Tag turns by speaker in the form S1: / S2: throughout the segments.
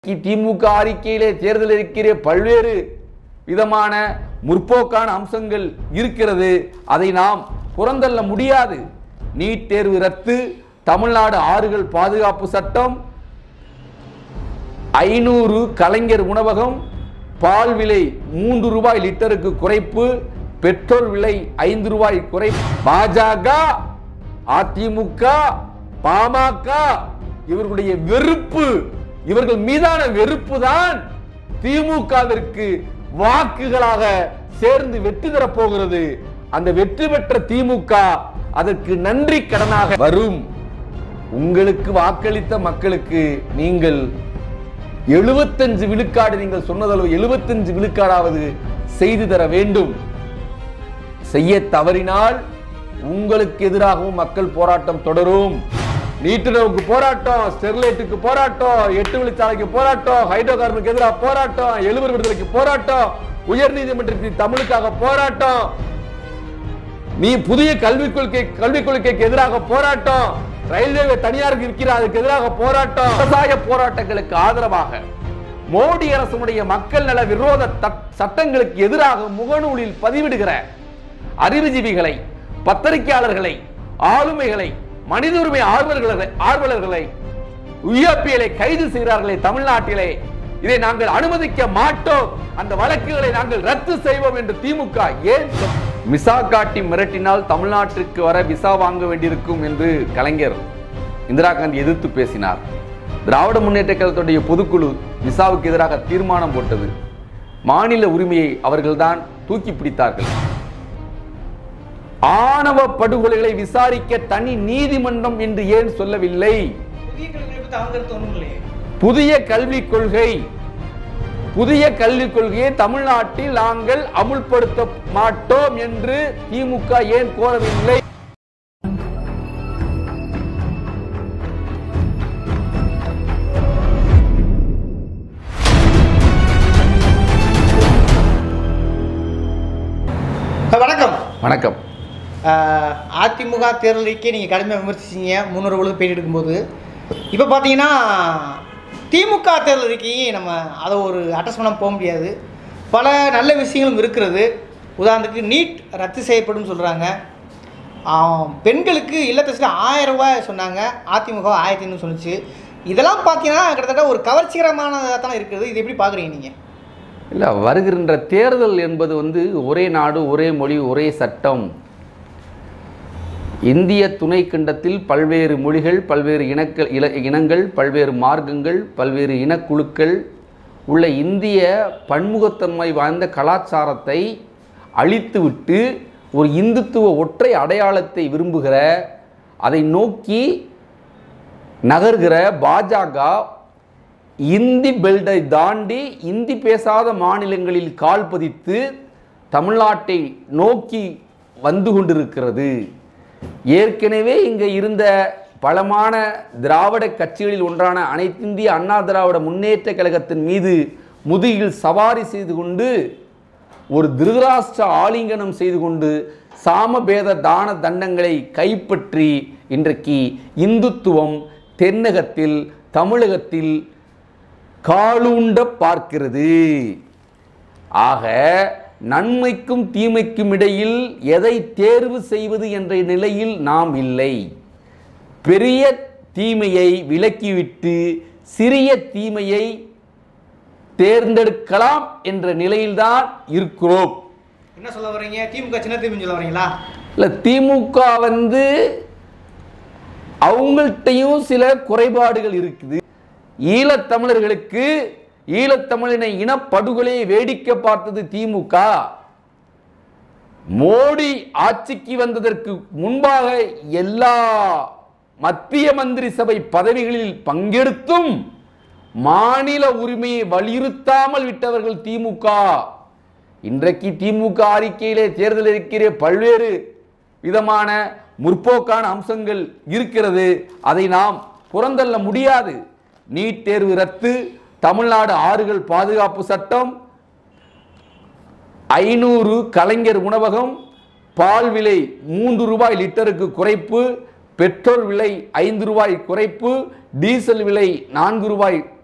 S1: இன்றைக்கு திமுக அறிக்கையிலே தேர்தல் இருக்கிற பல்வேறு விதமான முற்போக்கான அம்சங்கள் இருக்கிறது அதை நாம் புறந்தள்ள முடியாது நீட் தேர்வு ரத்து தமிழ்நாடு ஆறுகள் பாதுகாப்பு சட்டம் ஐநூறு கலைஞர் உணவகம் பால் விலை மூன்று ரூபாய் லிட்டருக்கு குறைப்பு பெட்ரோல் விலை ஐந்து ரூபாய் குறை பாஜக அதிமுக பாமக இவர்களுடைய வெறுப்பு இவர்கள் மீதான வெறுப்பு தான் திமுகவிற்கு வாக்குகளாக சேர்ந்து வெற்றி தரப் போகிறது அந்த வெற்றி பெற்ற திமுக அதற்கு நன்றி கடனாக வரும் உங்களுக்கு வாக்களித்த மக்களுக்கு நீங்கள் எழுபத்தஞ்சு விழுக்காடு நீங்கள் சொன்னதளவு எழுபத்தஞ்சு விழுக்காடாவது செய்து தர வேண்டும் செய்ய தவறினால் உங்களுக்கு எதிராகவும் மக்கள் போராட்டம் தொடரும் நீட்டுறவுக்கு போராட்டம் ஸ்டெர்லைட்டுக்கு போராட்டம் எட்டு வழிச்சாலைக்கு போராட்டம் ஹைட்ரோ கார்பனுக்கு எதிராக போராட்டம் எழுவர் விடுதலைக்கு போராட்டம் உயர் நீதிமன்றத்தின் தமிழுக்காக போராட்டம் நீ புதிய கல்விக் கொள்கை கல்விக் கொள்கைக்கு எதிராக போராட்டம் ரயில்வே தனியாருக்கு இருக்கிற அதுக்கு எதிராக போராட்டம் விவசாய போராட்டங்களுக்கு ஆதரவாக மோடி அரசுடைய மக்கள் நல விரோத தட்- சட்டங்களுக்கு எதிராக முகநூலில் பதிவிடுகிற அறிவுஜீவிகளை பத்திரிகையாளர்களை ஆளுமைகளை மனித உரிமை ஆர்வலர்களை ஆர்வலர்களை உயர்பியலை கைது செய்கிறார்களே தமிழ்நாட்டிலே இதை நாங்கள் அனுமதிக்க மாட்டோம் அந்த வழக்குகளை நாங்கள் ரத்து செய்வோம் என்று திமுக ஏன் சொ- விசா காட்டி மிரட்டினால் தமிழ்நாட்டிற்கு வர விசா வாங்க வேண்டியிருக்கும் என்று கலைஞர் இந்திரா காந்தி எதிர்த்து பேசினார் திராவிட முன்னேற்ற கழகத்துடைய பொதுக்குழு விசாவுக்கு எதிராக தீர்மானம் போட்டது மாநில உரிமையை அவர்கள்தான் தூக்கி பிடித்தார்கள் ஆணவ படுகொலைகளை விசாரிக்க தனி நீதிமன்றம் என்று ஏன் சொல்லவில்லை
S2: புதிய கல்வியை பத்தி அவங்க கருத்து ஒண்ணும் இல்லையே
S1: புதிய கல்விக் கொள்கை புதிய கல்விக் கொள்கையை தமிழ்நாட்டில் நாங்கள் அமுல்படுத்த மாட்டோம் என்று திமுக ஏன் கோரவில்லை
S2: அஹ் வணக்கம்
S1: வணக்கம்
S2: அஹ் அதிமுக தேர்தல் அறிக்கை நீங்கள் கடுமையாக விமர்சிச்சீங்க முன்னூறு பொழுது பேட்டி எடுக்கும்போது இப்போ பார்த்தீங்கன்னா திமுக தேர்தல் அறிக்கையும் நம்ம அதை ஒரு அட்ரஸ் பண்ண போக முடியாது பல நல்ல விஷயங்களும் இருக்கிறது உதாரணத்துக்கு நீட் ரத்து செய்யப்படும் சொல்கிறாங்க பெண்களுக்கு இல்லத்தரசில் ஆயிரம் ரூபாய் சொன்னாங்க அதிமுக ஆயிரத்தி ஐநூறு சொன்னுச்சு இதெல்லாம் பார்த்தீங்கன்னா கிட்டத்தட்ட ஒரு கவர்ச்சிகரமானதாக தான் இருக்குது இது எப்படி பார்க்குறீங்க நீங்கள்
S1: இல்ல வருகின்ற தேர்தல் என்பது வந்து ஒரே நாடு ஒரே மொழி ஒரே சட்டம் இந்திய துணைக்கண்டத்தில் பல்வேறு மொழிகள் பல்வேறு இனக்கள் இல இனங்கள் பல்வேறு மார்க்கங்கள் பல்வேறு இனக்குழுக்கள் உள்ள இந்திய பன்முகத்தன்மை வாய்ந்த கலாச்சாரத்தை அழித்துவிட்டு ஒரு இந்துத்துவ ஒற்றை அடையாளத்தை விரும்புகிற அதை நோக்கி நகர்கிற பாஜக இந்தி பெல்ட்டை தாண்டி இந்தி பேசாத மாநிலங்களில் கால் பதித்து தமிழ்நாட்டை நோக்கி வந்து கொண்டிருக்கிறது ஏற்கனவே இங்கே இருந்த பலமான திராவிட கட்சிகளில் ஒன்றான அனைத்திந்திய அண்ணா திராவிட முன்னேற்ற கழகத்தின் மீது முதுகில் சவாரி செய்து கொண்டு ஒரு திருதராஷ்டிர ஆலிங்கனம் செய்து கொண்டு சாமபேத தான தண்டங்களை கைப்பற்றி இன்றைக்கு இந்துத்துவம் தென்னகத்தில் தமிழகத்தில் காலூண்ட பார்க்கிறது ஆக நன்மைக்கும் தீமைக்கும் இடையில் எதை தேர்வு செய்வது என்ற நிலையில் நாம் இல்லை பெரிய தீமையை விலக்கிவிட்டு சிறிய தீமையை தேர்ந்தெடுக்கலாம் என்ற நிலையில்தான் இருக்கிறோம்
S2: என்ன சொல்ல வர்றீங்க திமுக சின்ன திமுக சொல்ல வரீங்களா
S1: இல்லை திமுக வந்து அவங்கள்ட்டையும் சில குறைபாடுகள் இருக்குது ஈழத்தமிழர்களுக்கு ஈழத்தமிழினை இனப்படுகொலையை வேடிக்கை பார்த்தது திமுக மோடி ஆட்சிக்கு வந்ததற்கு முன்பாக எல்லா மத்திய மந்திரி சபை பதவிகளில் பங்கெடுத்தும் மாநில உரிமையை வலியுறுத்தாமல் விட்டவர்கள் திமுக இன்றைக்கு திமுக அறிக்கையிலே தேர்தல் இருக்கிற பல்வேறு விதமான முற்போக்கான அம்சங்கள் இருக்கிறது அதை நாம் புறந்தள்ள முடியாது நீட் தேர்வு ரத்து தமிழ்நாடு ஆறுகள் பாதுகாப்பு சட்டம் ஐநூறு கலைஞர் உணவகம் பால் விலை மூன்று ரூபாய் லிட்டருக்கு குறைப்பு பெட்ரோல் விலை ஐந்து ரூபாய் குறைப்பு டீசல் விலை நான்கு ரூபாய்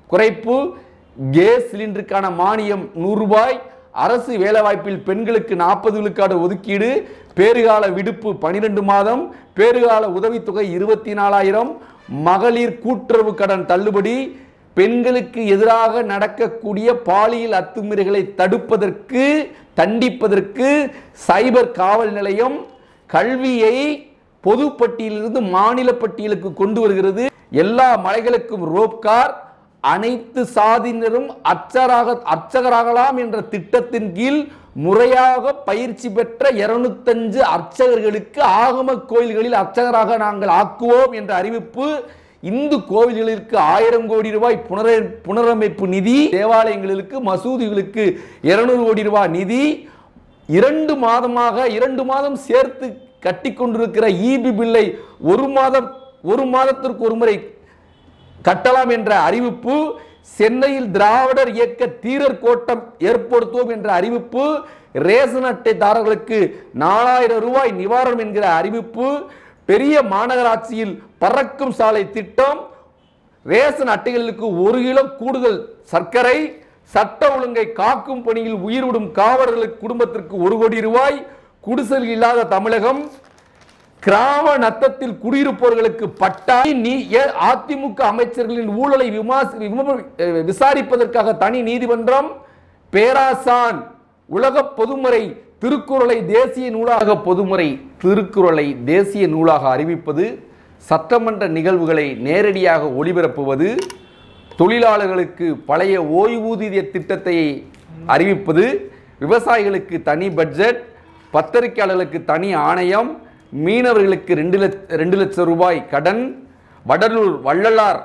S1: குறைப்பு கேஸ் சிலிண்டருக்கான மானியம் நூறு ரூபாய் அரசு வேலைவாய்ப்பில் பெண்களுக்கு நாற்பது விழுக்காடு ஒதுக்கீடு பேறுகால விடுப்பு பனிரெண்டு மாதம் பேறுகால உதவித்தொகை இருபத்தி நாலாயிரம் மகளிர் கூட்டுறவு கடன் தள்ளுபடி பெண்களுக்கு எதிராக நடக்கக்கூடிய பாலியல் அத்துமீறல்களை தடுப்பதற்கு தண்டிப்பதற்கு சைபர் காவல் நிலையம் கல்வியை பொது பட்டியலிருந்து மாநில பட்டியலுக்கு கொண்டு வருகிறது எல்லா மலைகளுக்கும் ரோப் கார் அனைத்து சாதியினரும் அர்ச்சராக அர்ச்சகராகலாம் என்ற திட்டத்தின் கீழ் முறையாக பயிற்சி பெற்ற இருநூத்தஞ்சு அர்ச்சகர்களுக்கு ஆகம கோயில்களில் அர்ச்சகராக நாங்கள் ஆக்குவோம் என்ற அறிவிப்பு இந்து கோவில்களிற்கு ஆயிரம் கோடி ரூபாய் புனர புனரமைப்பு நிதி தேவாலயங்களுக்கு மசூதிகளுக்கு இருநூறு கோடி ரூபாய் நிதி இரண்டு மாதமாக இரண்டு மாதம் சேர்த்து கட்டி கொண்டிருக்கிற ஈபி பில்லை ஒரு மாதம் ஒரு மாதத்திற்கு ஒரு முறை கட்டலாம் என்ற அறிவிப்பு சென்னையில் திராவிடர் இயக்க தீரர் கோட்டம் ஏற்படுத்துவோம் என்ற அறிவிப்பு ரேஷன் அட்டைதாரர்களுக்கு நாலாயிரம் ரூபாய் நிவாரணம் என்கிற அறிவிப்பு பெரிய மாநகராட்சியில் பறக்கும் சாலை திட்டம் ரேஷன் அட்டைகளுக்கு ஒரு கிலோ கூடுதல் சர்க்கரை சட்ட ஒழுங்கை காக்கும் பணியில் உயிர்விடும் காவலர்களுக்கு குடும்பத்திற்கு ஒரு கோடி ரூபாய் குடிசல் இல்லாத தமிழகம் கிராம நத்தத்தில் குடியிருப்பவர்களுக்கு பட்டா நீ ஏ- அதிமுக அமைச்சர்களின் ஊழலை விமாஸ்- விம- அஹ் விசாரிப்பதற்காக தனி நீதிமன்றம் பேராசான் உலக பொதுமறை திருக்குறளை தேசிய நூலாக பொதுமறை திருக்குறளை தேசிய நூலாக அறிவிப்பது சட்டமன்ற நிகழ்வுகளை நேரடியாக ஒளிபரப்புவது தொழிலாளர்களுக்கு பழைய ஓய்வூதிய திட்டத்தை அறிவிப்பது விவசாயிகளுக்கு தனி பட்ஜெட் பத்திரிகையாளர்களுக்கு தனி ஆணையம் மீனவர்களுக்கு ரெண்டு லட்ச ரெண்டு லட்சம் ரூபாய் கடன் வடலூர் வள்ளலார்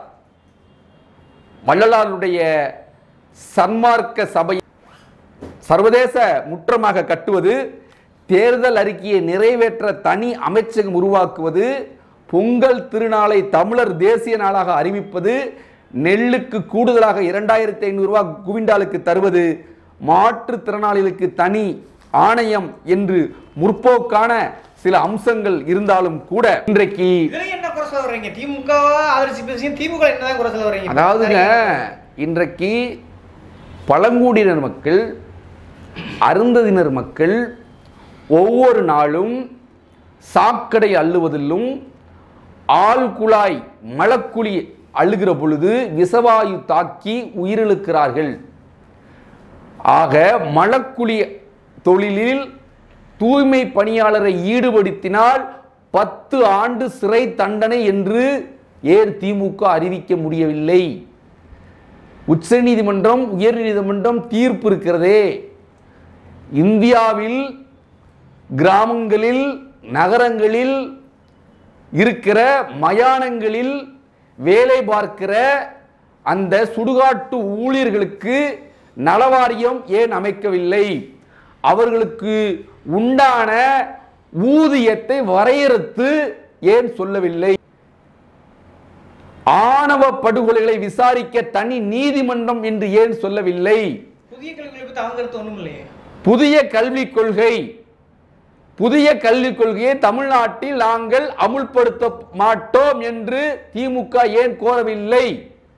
S1: வள்ளலாருடைய சன்மார்க்க சபை சர்வதேச முற்றமாக கட்டுவது தேர்தல் அறிக்கையை நிறைவேற்ற தனி அமைச்சகம் உருவாக்குவது பொங்கல் திருநாளை தமிழர் தேசிய நாளாக அறிவிப்பது நெல்லுக்கு கூடுதலாக இரண்டாயிரத்தி ஐநூறு ரூபாய் குவிண்டாலுக்கு தருவது மாற்றுத்திறனாளிகளுக்கு தனி ஆணையம் என்று முற்போக்கான சில அம்சங்கள் இருந்தாலும் கூட இன்றைக்கு
S2: இதுல என்ன குறை சொல்ல வர்றீங்க திமுகவா ஆதரிச்சு பேசுறீங்க திமுக என்னதான் குறை சொல்ல வர்றீங்க
S1: அதாவதுங்க இன்றைக்கு பழங்குடியினர் மக்கள் அருந்ததினர் மக்கள் ஒவ்வொரு நாளும் சாக்கடை அள்ளுவதிலும் ஆழ்குழாய் மலக்குழி அள்ளுகிற பொழுது விசவாயு தாக்கி உயிரிழக்கிறார்கள் ஆக மலக்குழி தொழிலில் தூய்மை பணியாளரை ஈடுபடுத்தினால் பத்து ஆண்டு சிறை தண்டனை என்று ஏன் திமுக அறிவிக்க முடியவில்லை உச்சநீதிமன்றம் உயர்நீதிமன்றம் தீர்ப்பு இருக்கிறதே இந்தியாவில் கிராமங்களில் நகரங்களில் இருக்கிற மயானங்களில் வேலை பார்க்கிற அந்த சுடுகாட்டு ஊழியர்களுக்கு நலவாரியம் ஏன் அமைக்கவில்லை அவர்களுக்கு உண்டான ஊதியத்தை வரையறுத்து ஏன் சொல்லவில்லை ஆணவ படுகொலைகளை விசாரிக்க தனி நீதிமன்றம் என்று ஏன் சொல்லவில்லை
S2: புதிய கல்விகளை பத்தி அவங்க கருத்து ஒண்ணும் இல்லையே
S1: புதிய கல்விக் கொள்கை புதிய கல்விக் கொள்கையை தமிழ்நாட்டில் நாங்கள் அமுல்படுத்த மாட்டோம் என்று திமுக ஏன் கோரவில்லை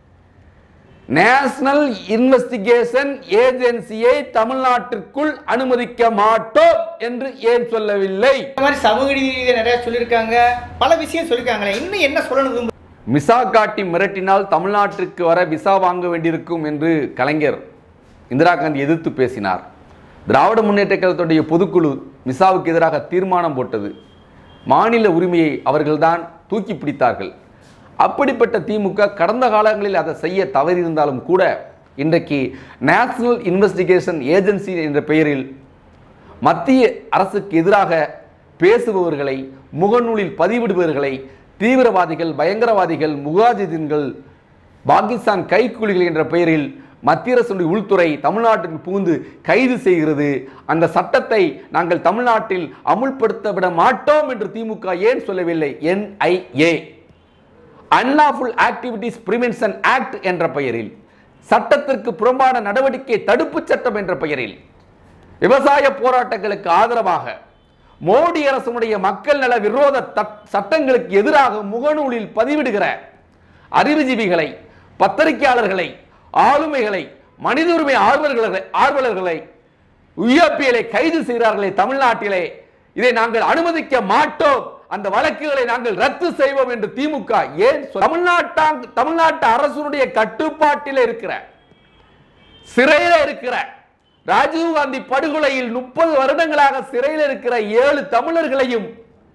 S1: நேஷனல் இன்வெஸ்டிகேஷன் ஏஜென்சியை தமிழ்நாட்டிற்குள் அனுமதிக்க மாட்டோம் என்று ஏன் சொல்லவில்லை
S2: இந்த மாதிரி சமூக நீதி ரீதியா நிறைய சொல்லியிருக்காங்க பல விஷயம் சொல்லியிருக்காங்களே இன்னும் என்ன சொல்லணும் விரும்பு
S1: மிசா காட்டி மிரட்டினால் தமிழ்நாட்டிற்கு வர விசா வாங்க வேண்டியிருக்கும் என்று கலைஞர் இந்திரா காந்தி எதிர்த்து பேசினார் திராவிட முன்னேற்ற கழகத்துடைய பொதுக்குழு மிசாவுக்கு எதிராக தீர்மானம் போட்டது மாநில உரிமையை அவர்கள்தான் தூக்கி பிடித்தார்கள் அப்படிப்பட்ட திமுக கடந்த காலங்களில் அதை செய்ய தவறியிருந்தாலும் கூட இன்றைக்கு நேஷனல் இன்வெஸ்டிகேஷன் ஏஜென்சி என்ற பெயரில் மத்திய அரசுக்கு எதிராக பேசுபவர்களை முகநூலில் பதிவிடுபவர்களை தீவிரவாதிகள் பயங்கரவாதிகள் முகாஜிதீன்கள் பாகிஸ்தான் கைக்கூலிகள் என்ற பெயரில் மத்திய அரசுடைய உள்துறை தமிழ்நாட்டில் புகுந்து கைது செய்கிறது அந்த சட்டத்தை நாங்கள் தமிழ்நாட்டில் அமுல்படுத்த விட மாட்டோம் என்று திமுக ஏன் சொல்லவில்லை NIA unlawful activities prevention act என்ற பெயரில் சட்டத்திற்கு புறம்பான நடவடிக்கை தடுப்புச் சட்டம் என்ற பெயரில் விவசாய போராட்டங்களுக்கு ஆதரவாக மோடி அரசுடைய மக்கள் நல விரோத தட்- சட்டங்களுக்கு எதிராக முகநூலில் பதிவிடுகிற அறிவுஜீவிகளை பத்திரிகையாளர்களை ஆளுமைகளை மனித உரிமை ஆர்வலர்களை ஆர்வலர்களை யுஏபிஎலை கைது செய்கிறார்களே தமிழ்நாட்டிலே இதை நாங்கள் அனுமதிக்க மாட்டோம் அந்த வழக்குகளை நாங்கள் ரத்து செய்வோம் என்று திமுக ஏன் சொல்- தமிழ்நாட்டாங் தமிழ்நாட்டு அரசுடைய கட்டுப்பாட்டில் இருக்கிற சிறையில இருக்கிற ராஜீவ்காந்தி படுகொலையில் முப்பது வருடங்களாக சிறையில் இருக்கிற ஏழு தமிழர்களையும்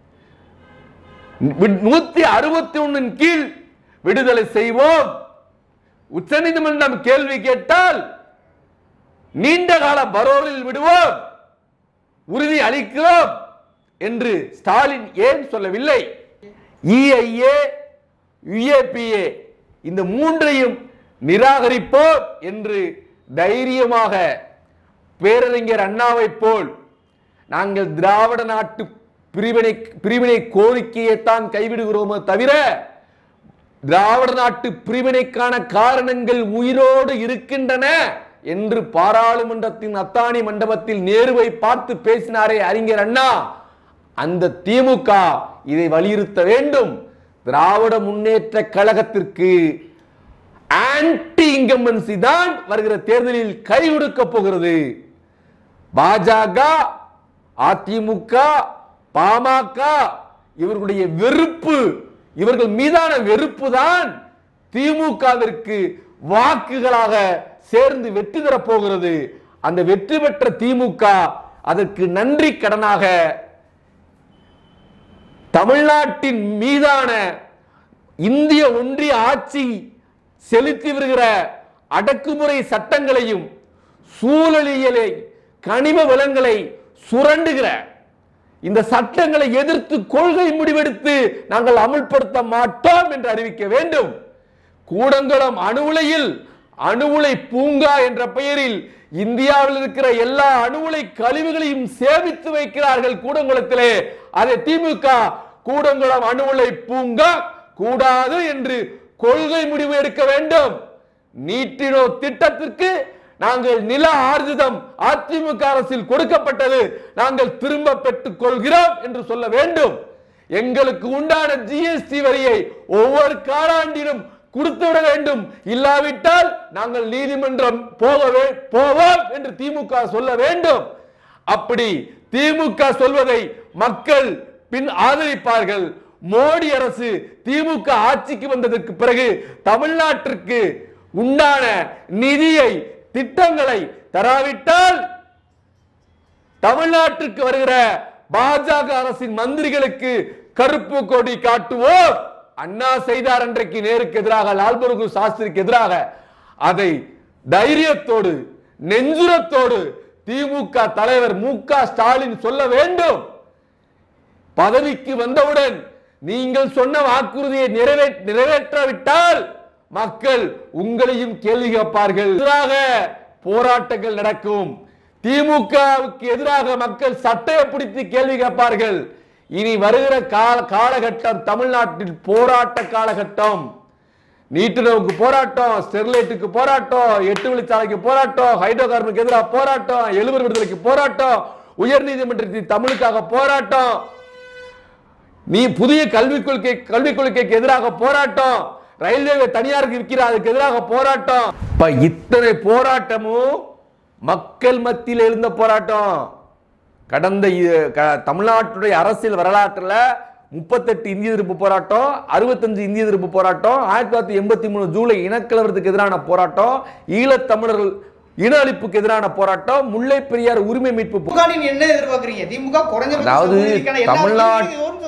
S1: நூத்தி அறுபத்தி ஒன்னின் கீழ் விடுதலை செய்வோம் உச்சநீதிமன்றம் கேள்வி கேட்டால் நீண்ட கால பரோலில் விடுவோம் உறுதி அளிக்கிறோம் என்று ஸ்டாலின் ஏன் சொல்லவில்லை இஐஏ யுஏபிஏ இந்த மூன்றையும் நிராகரிப்போம் என்று தைரியமாக பேரறிஞர் அண்ணாவை போல் நாங்கள் திராவிட நாட்டு பிரிவினை பிரிவினை கோரிக்கையைத்தான் கைவிடுகிறோமோ தவிர திராவிட நாட்டு பிரிவினைக்கான காரணங்கள் உயிரோடு இருக்கின்றன என்று பாராளுமன்றத்தின் அத்தானி மண்டபத்தில் நேருவை பார்த்து பேசினாரே அறிஞர் அண்ணா அந்த திமுக இதை வலியுறுத்த வேண்டும் திராவிட முன்னேற்ற கழகத்திற்கு ஆன்டி இன்கம்பன்சி தான் வருகிற தேர்தலில் கை கொடுக்க போகிறது பாஜக அதிமுக பாமக இவர்களுடைய வெறுப்பு இவர்கள் மீதான வெறுப்பு தான் திமுகவிற்கு வாக்குகளாக சேர்ந்து வெற்றி தரப் போகிறது அந்த வெற்றி பெற்ற திமுக அதற்கு நன்றி கடனாக தமிழ்நாட்டின் மீதான இந்திய ஒன்றிய ஆட்சி செலுத்தி வருகிற அடக்குமுறை சட்டங்களையும் சூழலியலை கனிம வளங்களை சுரண்டுகிற இந்த சட்டங்களை எதிர்த்து கொள்கை முடிவெடுத்து நாங்கள் அமுல்படுத்த மாட்டோம் என்று அறிவிக்க வேண்டும் கூடங்குளம் அணு உலையில் அணு உலை பூங்கா என்ற பெயரில் இந்தியாவில் இருக்கிற எல்லா அணு உலை கழிவுகளையும் சேமித்து வைக்கிறார்கள் கூடங்குளத்திலே அதை திமுக கூடங்குளம் அணு உலை பூங்கா கூடாது என்று கொள்கை முடிவு எடுக்க வேண்டும் நீட்டினோ திட்டத்திற்கு நாங்கள் நில ஆர்ஜிதம் அதிமுக அரசில் கொடுக்கப்பட்டது நாங்கள் திரும்ப பெற்றுக் கொள்கிறோம் என்று சொல்ல வேண்டும் எங்களுக்கு உண்டான ஜிஎஸ்டி வரியை ஒவ்வொரு காலாண்டிலும் கொடுத்து விட வேண்டும் இல்லாவிட்டால் நாங்கள் நீதிமன்றம் போகவே போவோம் என்று திமுக சொல்ல வேண்டும் அப்படி திமுக சொல்வதை மக்கள் பின் ஆதரிப்பார்கள் மோடி அரசு திமுக ஆட்சிக்கு வந்ததற்கு பிறகு தமிழ்நாட்டிற்கு உண்டான நிதியை திட்டங்களை தராவிட்டால் தமிழ்நாட்டிற்கு வருகிற பாஜக அரசின் மந்திரிகளுக்கு கருப்பு கொடி காட்டுவோம் அண்ணா செய்தார் அன்றைக்கு நேருக்கு எதிராக லால்பருகு சாஸ்திரிக்கு எதிராக அதை தைரியத்தோடு நெஞ்சுரத்தோடு திமுக தலைவர் மு க ஸ்டாலின் சொல்ல வேண்டும் பதவிக்கு வந்தவுடன் நீங்கள் சொன்ன வாக்குறுதியை நிறைவே நிறைவேற்றாவிட்டால் மக்கள் உங்களையும் கேள்வி கேட்பார்கள் எதிராக போராட்டங்கள் நடக்கும் திமுகவுக்கு எதிராக மக்கள் சட்டையை பிடித்து கேள்வி கேட்பார்கள் இனி வருகிற கால காலகட்டம் தமிழ்நாட்டில் போராட்ட காலகட்டம் நீட்டுறவுக்கு போராட்டம் ஸ்டெர்லைட்டுக்கு போராட்டம் எட்டு வழிச்சாலைக்கு போராட்டம் ஹைட்ரோ கார்பனுக்கு எதிராக போராட்டம் எழுவர் விடுதலைக்கு போராட்டம் உயர் நீதிமன்றத்தில் தமிழுக்காக போராட்டம் நீ புதிய கல்விக் கொள்கை கல்விக் கொள்கைக்கு எதிராக போராட்டம் ரயில்வே தனியாருக்கு விற்கிற அதுக்கு எதிராக போராட்டம் இப்ப இத்தனை போராட்டமும் மக்கள் மத்தியில் எழுந்த போராட்டம் கடந்த இ- க- தமிழ்நாட்டுடைய அரசியல் வரலாற்றுல முப்பத்தெட்டு இந்திய எதிர்ப்பு போராட்டம் அறுபத்தஞ்சு இந்திய எதிர்ப்பு போராட்டம் ஆயிரத்தி தொள்ளாயிரத்தி எண்பத்தி மூணு ஜூலை இனக்கலவரத்துக்கு எதிரான போராட்டம் ஈழத்தமிழர்கள் இன அழிப்புக்கு எதிரான போராட்டம் முல்லை பெரியார் உரிமை மீட்பு போ-
S2: திமுக நீங்க என்ன எதிர்பார்க்கறீங்க திமுக குறைஞ்ச
S1: அதாவது தமிழ்நாடு-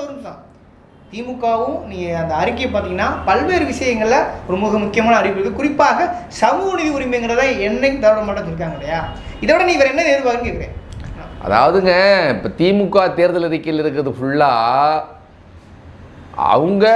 S2: திமுகவும் நீங்க அந்த அறிக்கையை பார்த்தீங்கன்னா பல்வேறு விஷயங்கள்ல ஒரு மிக முக்கியமான அறிவிப்பு இருக்கு குறிப்பாக சமூக நீதி உரிமைங்கிறத என்னைக்கு தவிர மாட்டோம் இருக்காங்க இல்லையா இதோட நீ இவர் என்ன எதிர்பார்க்குன்னு கேட்குறேன்
S1: அதாவதுங்க இப்போ திமுக தேர்தல் அறிக்கையில் இருக்கிறது ஃபுல்லாக அவங்க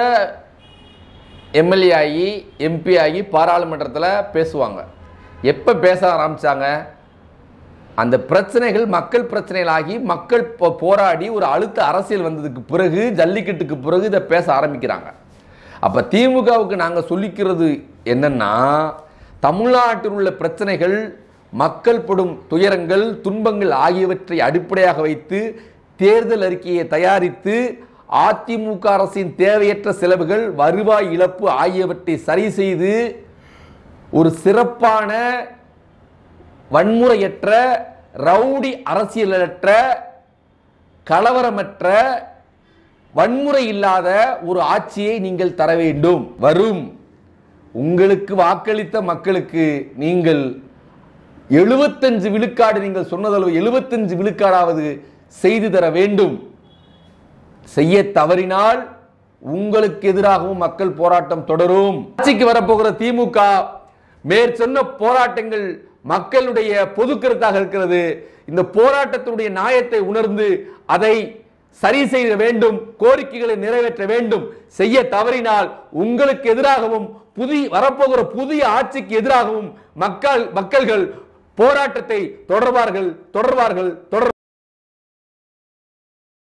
S1: எம்எல்ஏ ஆகி எம்பி ஆகி பாராளுமன்றத்தில் பேசுவாங்க எப்போ பேச ஆரம்பிச்சாங்க அந்த பிரச்சனைகள் மக்கள் பிரச்சனைகளாகி மக்கள் போ- போராடி ஒரு அழுத்த அரசியல் வந்ததுக்கு பிறகு ஜல்லிக்கட்டுக்கு பிறகு இதை பேச ஆரம்பிக்கிறாங்க அப்போ திமுகவுக்கு நாங்கள் சொல்லிக்கிறது என்னன்னா தமிழ்நாட்டில் உள்ள பிரச்சனைகள் மக்கள் படும் துயரங்கள் துன்பங்கள் ஆகியவற்றை அடிப்படையாக வைத்து தேர்தல் அறிக்கையை தயாரித்து அதிமுக அரசின் தேவையற்ற செலவுகள் வருவாய் இழப்பு ஆகியவற்றை சரி செய்து ஒரு சிறப்பான வன்முறையற்ற ரவுடி அரசியலற்ற கலவரமற்ற வன்முறை இல்லாத ஒரு ஆட்சியை நீங்கள் தர வேண்டும் வரும் உங்களுக்கு வாக்களித்த மக்களுக்கு நீங்கள் எழுபத்தஞ்சு விழுக்காடு நீங்கள் சொன்னதளவு எழுபத்தஞ்சு விழுக்காடாவது செய்து தர வேண்டும் செய்ய தவறினால் உங்களுக்கு எதிராகவும் மக்கள் போராட்டம் தொடரும் ஆட்சிக்கு வரப்போகிற திமுக மேற்சொன்ன போராட்டங்கள் மக்களுடைய பொது கருத்தாக இருக்கிறது இந்த போராட்டத்தினுடைய நியாயத்தை உணர்ந்து அதை சரி செய்ய வேண்டும் கோரிக்கைகளை நிறைவேற்ற வேண்டும் செய்ய தவறினால் உங்களுக்கு எதிராகவும் புதிய வரப்போகிற புதிய ஆட்சிக்கு எதிராகவும் மக்கள் மக்கள்கள் போராட்டத்தை தொடர்வார்கள் தொடர்வார்கள் தொடர்